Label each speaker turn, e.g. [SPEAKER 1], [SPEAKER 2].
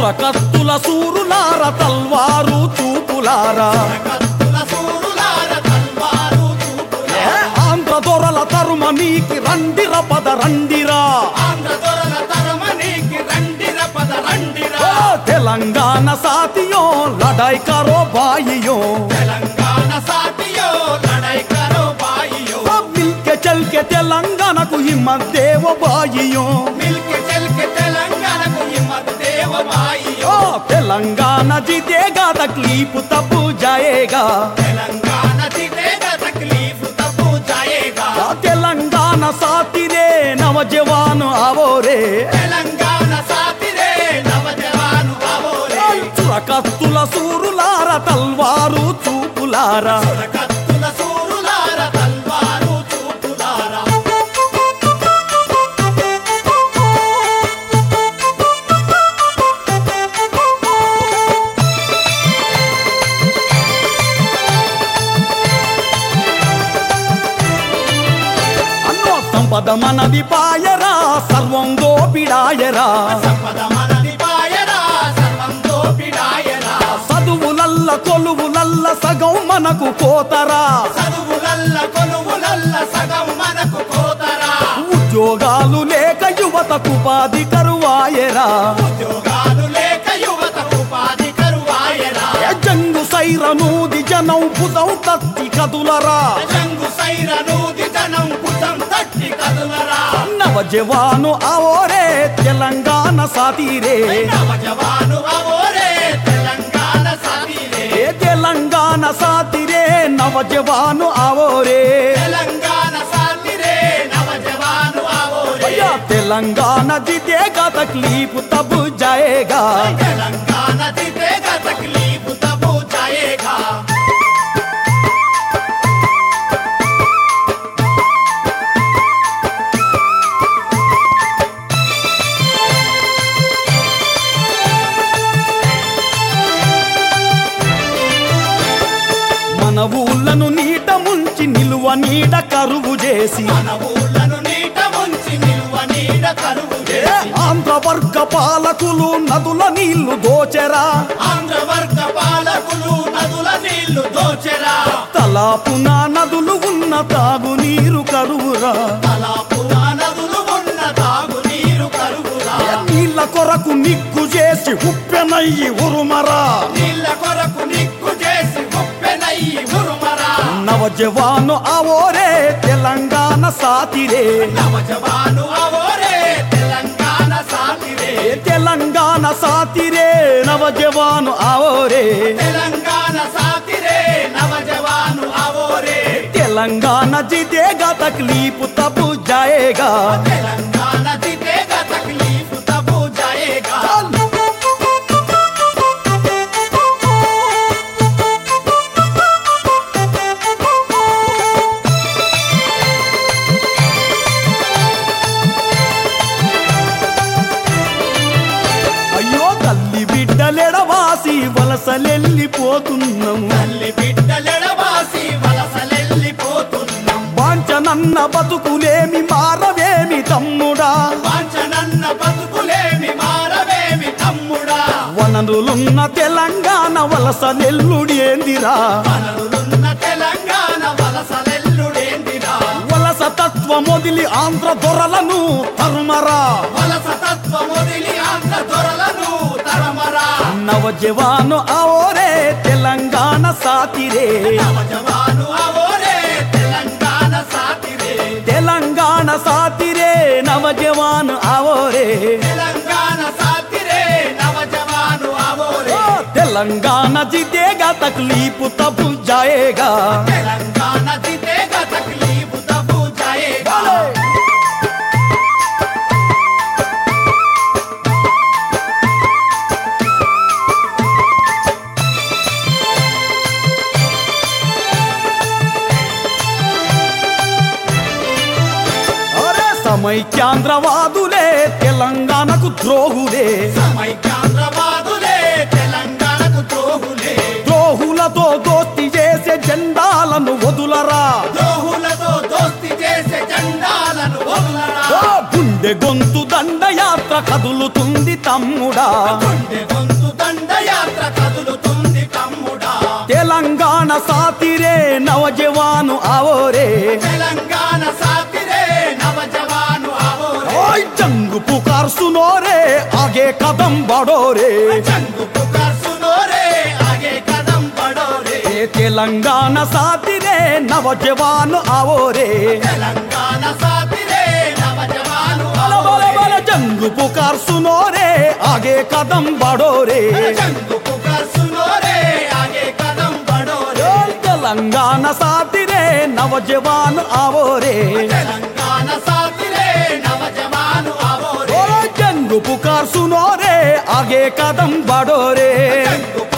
[SPEAKER 1] చురకత్తుల సూరులార తల్వారు చూపులారా
[SPEAKER 2] కత్తుల సూరులార తల్వారు చూపులా
[SPEAKER 1] ఏ ఆంధ్ర దొరల తరుమ నీకి రండిర పద రండిరా
[SPEAKER 2] ఆంధ్ర దొరల తరమనీకి రండిర పద రండిరా
[SPEAKER 1] ఓ తెలంగాణ సాతియో లడాయి కరో బాయియో
[SPEAKER 2] తెలంగాణ సాటియో లడై కరో బాయియో
[SPEAKER 1] ఓ మిల్కె చల్కె తెలంగాణకు హిమ్మత్ దేవ బాయియో
[SPEAKER 2] మిల్కి చెల్కి తెలంగాణకు హిమ్మత్ దేవ బాయియో
[SPEAKER 1] ఓ తెలంగాణ జితేగా తక్లీఫ్ తప్పు జాయేగా
[SPEAKER 2] తెలంగాణ జితేగా తక్లీఫ్ తప్పు జాయేగా
[SPEAKER 1] ఆ తెలంగాణ సాతిరే నవ జవాను అవోరే
[SPEAKER 2] తెలంగాణ సాతిరే నవజవాను అవోరే
[SPEAKER 1] చురకత్తుల సూరులార తల్వారు చూపులారా
[SPEAKER 2] కత్తుల సూరులార తల్వారు చూపులారా
[SPEAKER 1] అన్నో సంపద మనది పాయరా సర్వం దోపిడాయరా
[SPEAKER 2] సంపద మనది పాయరా సర్వం దోపిడాయరా
[SPEAKER 1] చదువులల్ల కొలువులల్ల సగం మనకు కోతరా
[SPEAKER 2] చదువులల్ల కొలువులల్ల సగం మనకు కోతరా
[SPEAKER 1] ఉద్యోగాలు లేక యువతకు ఉపాధి కరువాయరా
[SPEAKER 2] ఉద్యోగాలు లేక యువతకు ఉపాధి కరువాయరా
[SPEAKER 1] ఏ జంగు సైరనూది జనం భుజం తత్తి కదులరా
[SPEAKER 2] జంగు సైర నూది జనం కుటం తట్టి కదులరా
[SPEAKER 1] నవ జవాను అవోరే తెలంగాణ సాతీరే
[SPEAKER 2] నవజవాను అవోరే తెలంగాణ సాటిరే
[SPEAKER 1] ఏ తెలంగాణ సాతిరే నవ జవాను అవోరే
[SPEAKER 2] తెలంగాణ సాటిరే నవజవాను అవోరే
[SPEAKER 1] అయ్యా తెలంగాణ జితేగా తక్లీఫ్ తబ్ జాయేగా
[SPEAKER 2] తెలంగాణ జితేగా తక్లీఫ్ తబు జాయేగా
[SPEAKER 1] మన ఊళ్ళను నీట ముంచి నిలువ నీడ కరువు చేసి
[SPEAKER 2] మన ఊళ్ళను నీట ముంచి నిలువ నీడ కరువు
[SPEAKER 1] ఏ
[SPEAKER 2] చేసి
[SPEAKER 1] ఆంధ్ర వర్గ పాలకులు నదుల నీళ్లు దోచెరా
[SPEAKER 2] ఆంధ్ర వర్గ పాలకులు నదుల నీళ్లు దోచెరా
[SPEAKER 1] తలాపున నదులు ఉన్న తాగునీరు కరువురా
[SPEAKER 2] తలాపున నదులు ఉన్న తాగు నీరు కరువురా
[SPEAKER 1] నీళ్ళ కొరకు నిగ్గు చేసి ఉప్పెనయ్యి ఉరుమరా
[SPEAKER 2] నీళ్ళ కొరకు నిక్కు చేసి ఉప్పెనయ్యి ఉరుమరా
[SPEAKER 1] నవ జవాను అవోరే తెలంగాణ సాతిరే
[SPEAKER 2] నవజవాను అవోరే తెలంగాణ సాటిరే
[SPEAKER 1] ఏ తెలంగాణ సాతిరే నవ జవాను అవోరే
[SPEAKER 2] తెలంగాణ సాటిరే నవజవాను అవోరే
[SPEAKER 1] తెలంగాణ జితేగా తక్లీఫ్ తబు జాయేగా
[SPEAKER 2] తెలంగాణ జితేగా తక్లీఫ్ తబు జాయేగా
[SPEAKER 1] అయ్యో తల్లి బిడ్డలెడవాసి వలసలెళ్ళిపోతున్నాము
[SPEAKER 2] తల్లి బిడ్డలెడబాసి వలసలెళ్ళిపోతున్నాం
[SPEAKER 1] వాంచనన్న బతుకులేమి మారవేమి తమ్ముడా
[SPEAKER 2] వాంఛనన్న బతుకులేమి మారవేమి తమ్ముడా
[SPEAKER 1] వనరులున్న తెలంగాణ వలసలెల్లుడి ఏందిరా
[SPEAKER 2] వనరులున్న తెలంగాణ వలసలెల్లుడేందిరా
[SPEAKER 1] వలస తత్వం వదిలి ఆంధ్ర దొరలను తరుమరా
[SPEAKER 2] వలస తత్వం వదిలి ఆంధ్ర దొరలను తరమరా
[SPEAKER 1] నవ జవాను అవోరే తెలంగాణ సాతిరే
[SPEAKER 2] నవజవాను అవోరే తెలంగాణ సాటిరే
[SPEAKER 1] తెలంగాణ సాతిరే నవ జవాను అవోరే
[SPEAKER 2] తెలంగాణ సాటిరే నవజవాను అవోరే
[SPEAKER 1] ఓ తెలంగాణ జితేగా తక్లీఫ్ తబు జాయేగా
[SPEAKER 2] తెలంగాణ జితేగా తక్లీఫ్ తబు జాయేగా
[SPEAKER 1] అరే సమైక్యాంధ్రవాదులే తెలంగాణకు ద్రోహులే
[SPEAKER 2] సమైక్యాంధ్రవాదులే తెలంగాణకు ద్రోహులే
[SPEAKER 1] ద్రోహులతో దోస్తి చేసే జెండాలను వదులరా
[SPEAKER 2] ద్రోహులతో దోస్తి చేసే జెండాలను వదలరా
[SPEAKER 1] ఓ గుండె గొంతు దండయాత్ర యాత్ర కదులుతుంది తమ్ముడా
[SPEAKER 2] గుండె గొంతు దండయాత్ర కదులుతుంది తమ్ముడా
[SPEAKER 1] తెలంగాణ సాతిరే నవజవాను ఆవోరే
[SPEAKER 2] తెలంగాణ సాతిరే నవజవాను ఆవోరే
[SPEAKER 1] ఓయ్ జంగు పుకార్ సునోరే ఆగే కదం బడోరే
[SPEAKER 2] చంగు పుకార్ సునోరే ఆగే కదం పడోరే
[SPEAKER 1] ఏ తెలంగాణ సాతిరే నవజవాను ఆవోరే
[SPEAKER 2] తెలంగాణ సాతిరే నవజవాను
[SPEAKER 1] బల బల బల జంగు పుకార్ సునోరే ఆగే కదం బడోరే
[SPEAKER 2] చంగు పుకార్ సునోరే ఆగే కదం పడోరే
[SPEAKER 1] ఓయ్ తెలంగాణ సాతిరే నవజవాను ఆవోరే
[SPEAKER 2] తెలంగాణ సాతిరే నవజవాను ఆవోరే
[SPEAKER 1] ఓ జంగు పుకార్ సునోరే ఆగే కదం బడోరే
[SPEAKER 2] చంగు